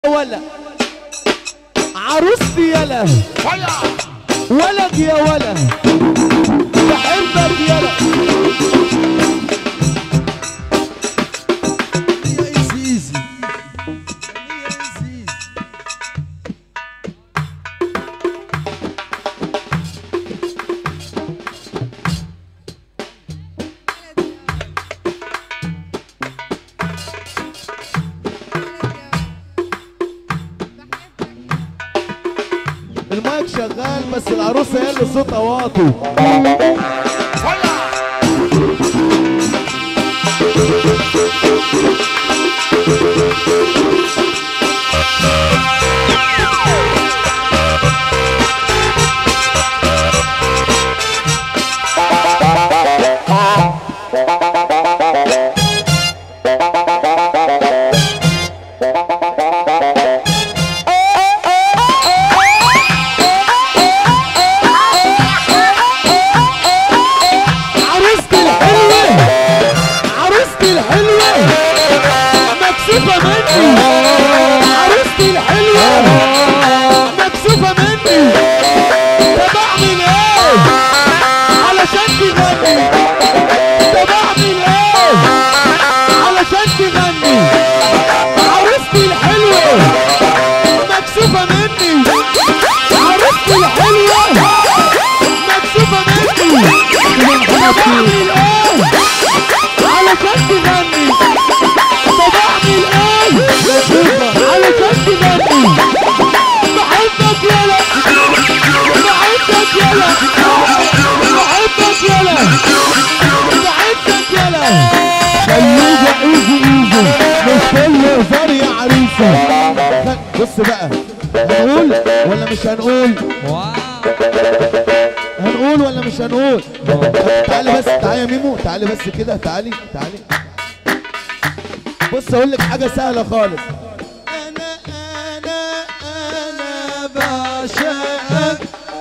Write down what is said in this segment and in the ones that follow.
ولا عروستي يلا ولد يا ولا بحبك يلا يا عزيزي يا عزيزي المايك شغال بس العروسه هي اللي صوتها واطي عروستي الحلوة عروستي الحلوة مكسوفة مني عروستي الحلوة مكسوفة مني طب اعمل ايه علشان تغني طب اعمل ايه علشان تغني عروستي الحلوة مكسوفة مني عروستي الحلوة مكسوفة مني طب اعمل ايه علشان تغني طب اعمل ايه علشان تغني بحبك يلا بحبك يلا بحبك يلا بحبك يلا خليجة ايزي ايزي مش كل هزار يا عريسة خ- بص بقى هنقول ولا مش هنقول هنقول ولا مش هنقول طب تعالي بس تعالي يا ميمو تعالي بس كده تعالي تعالي بص اقول لك حاجه سهله خالص انا انا انا بعشقك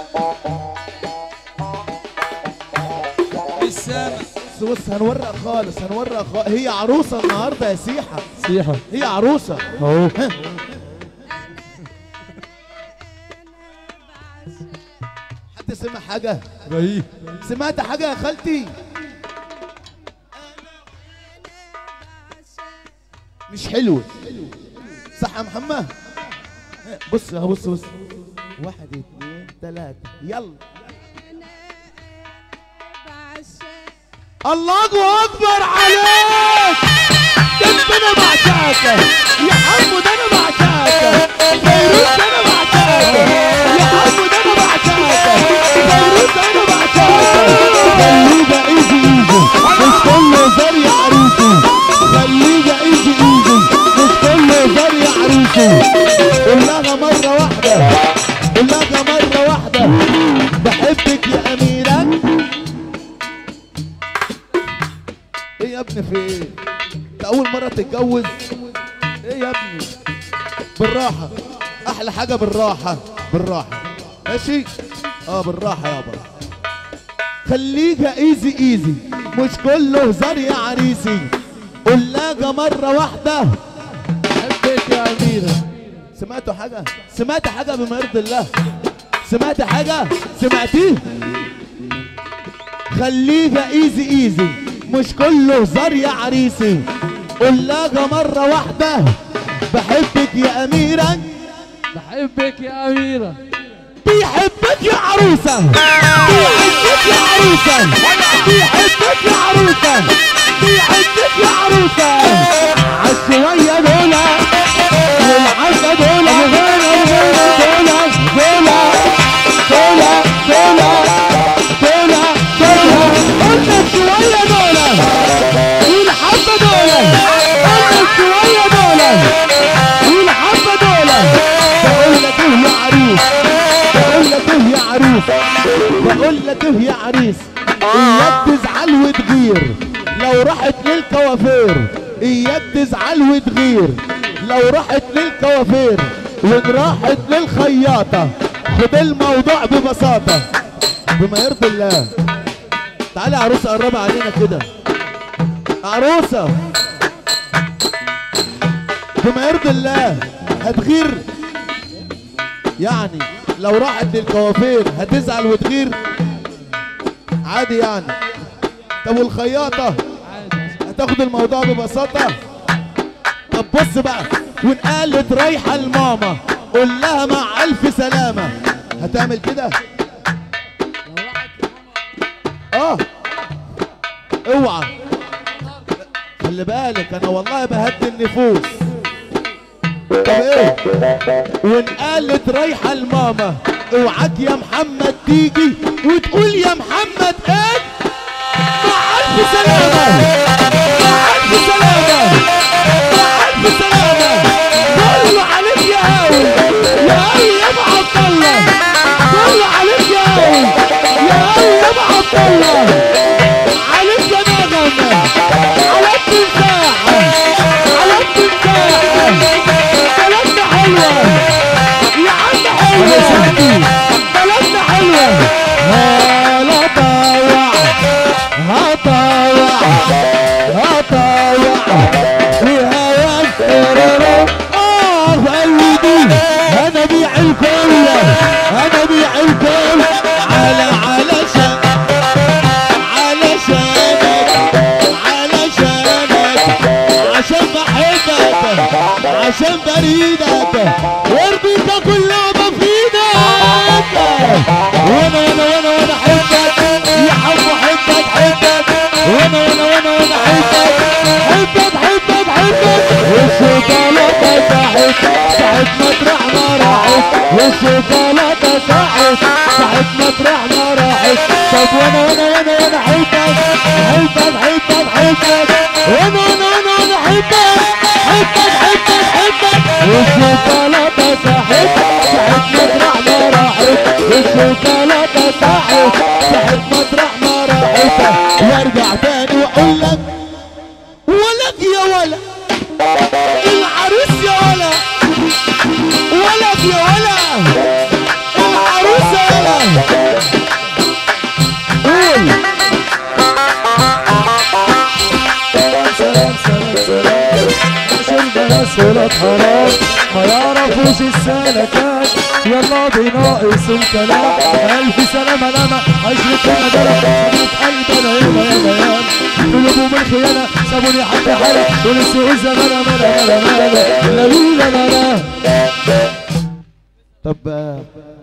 بالسما بص بص هنورق خالص هنورق خالص هي عروسه النهارده يا سيحه سيحة هي عروسه اهو ها. حد سمع حاجه رهيب سمعت حاجه يا خالتي مش حلوه صح يا محمد ها، بص اهو بص بص واحد اتنين تلاته يلا الله اكبر عليك ده انت انا بعشقك يا حمو ده انا بعشقك فيروز ده انا بعشقك يا حمو ده انا بعشقك فيروز ده انا بعشقك خليجة ايزي ايزي مش كل هزار يا عروسي خليجة ايزي ايزي مش كل هزار يا عروسي قول لها مرة واحدة قول لها مرة واحدة بحبك يا أميرة ايه يا ابني في ايه؟ انت اول مرة تتجوز؟ ايه يا ابني؟ بالراحة احلى حاجة بالراحة بالراحة ماشي؟ اه بالراحة يابا خليها ايزي ايزي مش كله هزار يا عريسي قلاجة مرة واحدة حبك يا أميرة سمعتوا حاجة؟ سمعت حاجة بما يرضي الله؟ سمعت حاجة؟ سمعتيه؟ خليها ايزي ايزي مش كله هزار يا عريسي قلاجة مرة واحدة بحبك يا أميرة بحبك يا أميرة بيحبك يا عروسة بيحبك يا عروسة بيحبك يا عروسة بيحبك يا عروسة عالشوية دولة والعزة دولة دولة دولة دولة دولة دولة دولة قلنا شوية دولة والحبة دولة قلنا شوية دولة والحبة دولة بقول لك ايه يا عريس بقول لك ايه يا عريس بقول لك ايه يا عريس اياك تزعل وتغير لو راحت للكوافير اياك تزعل وتغير لو راحت للكوافير وان راحت للخياطة خد الموضوع ببساطة بما يرضي الله تعالي يا عروسة قربي علينا كده عروسة بما يرضي الله هتغير يعني لو راحت للكوافير هتزعل وتغير عادي يعني طب والخياطة هتاخد الموضوع ببساطة طب بص بقى وان قالت رايحة لماما قول لها مع ألف سلامة هتعمل كده اه اوعى خلي بالك انا والله بهدي النفوس طب ايه وان قالت رايحه لماما اوعاك يا محمد تيجي وتقول يا محمد ايه مع الف سلامه مع الف سلامه مع الف سلامه كله عليك يا هاوي يا هاوي يا ابو عبد الله كله عليك يا هاوي يا هاوي يا ابو عبد الله عليك يا نغم على التفاح على التفاح بلدنا حلوة يا عم حلوة بلدنا حلوة هلا طاوع هطاوع هطاوع وهواك تررر اه قلبي انا بيع الكل انا بيع الكل على علشان علشانك علشانك عشان بحبك عشان بريدك وارضيك كلها بفيدك وانا وانا وانا وانا احبك يا حب احبك احبك وانا وانا وانا وانا احبك احبك احبك احبك والشوكولاته ساحت ساحت مطرح ما راحت والشوكولاته ساحت ساحت مطرح ما راحت طب وانا وانا وانا وانا احبك احبك احبك احبك وانا وانا وانا وانا احبك احبك احبك احبك والشوكولاته ساحت ساحت مطرح ما راحت والشوكولاته ساحت ساحت مطرح ما راحت وارجع تاني واقول لك ولد يا ولد العروس يا ولد ولد يا ولد العروس يا ولد قول البنات ولاد حرام ما يعرفوش السلكات يلا بناقص الكلام ألف سلامة لما عشرة المدرة خليت قلبنا ياما ياما ياما قلوبهم الخيانة سابوني حتى حالة ونسوا الزمانة ملا ملا ملا لا لا لا لا طب آه،